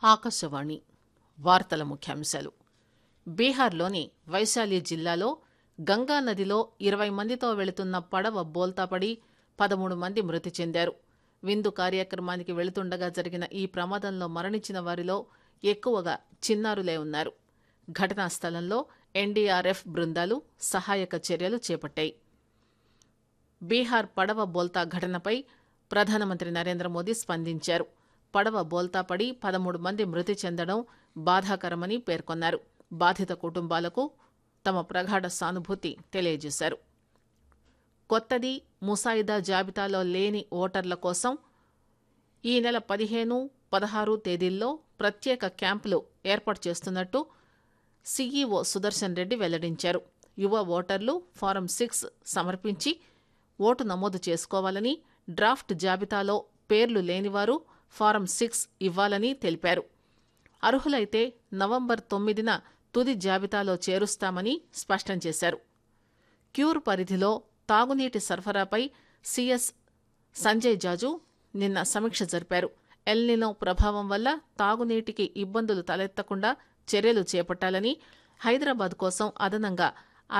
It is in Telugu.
ఆకాశవాణి వార్తల ముఖ్యాంశాలు బీహార్లోని వైశాలి జిల్లాలో గంగా నదిలో ఇరవై మందితో వెళుతున్న పడవ బోల్తాపడి పదమూడు మంది మృతి చెందారు విందు కార్యక్రమానికి వెళుతుండగా జరిగిన ఈ ప్రమాదంలో మరణించిన వారిలో ఎక్కువగా చిన్నారులే ఉన్నారు ఘటనా స్థలంలో ఎన్డీఆర్ఎఫ్ బృందాలు సహాయక చర్యలు చేపట్టాయి బీహార్ పడవ బోల్తా ఘటనపై ప్రధానమంత్రి నరేంద్ర మోదీ స్పందించారు పడవ బోల్తా పడి పదమూడు మంది మృతి చెందడం బాధాకరమని పేర్కొన్నారు బాధిత కుటుంబాలకు తమ ప్రగాఢ సానుభూతి తెలియజేశారు కొత్తది ముసాయిదా జాబితాలో లేని ఓటర్ల కోసం ఈ నెల పదిహేను పదహారు తేదీల్లో ప్రత్యేక క్యాంపులు ఏర్పాటు చేస్తున్నట్టు సీఈఓ సుదర్శన్ రెడ్డి వెల్లడించారు యువ ఓటర్లు ఫారం సిక్స్ సమర్పించి ఓటు నమోదు చేసుకోవాలని డ్రాఫ్ట్ జాబితాలో పేర్లు లేనివారు ఫారం సిక్స్ ఇవ్వాలని తెలిపారు అర్హులైతే నవంబర్ తొమ్మిదిన తుది జాబితాలో చేరుస్తామని స్పష్టం చేశారు క్యూర్ పరిధిలో తాగునీటి సరఫరాపై సీఎస్ సంజయ్ జాజు నిన్న సమీక్ష జరిపారు ఎల్నినో ప్రభావం వల్ల తాగునీటికి ఇబ్బందులు తలెత్తకుండా చర్యలు చేపట్టాలని హైదరాబాద్ కోసం అదనంగా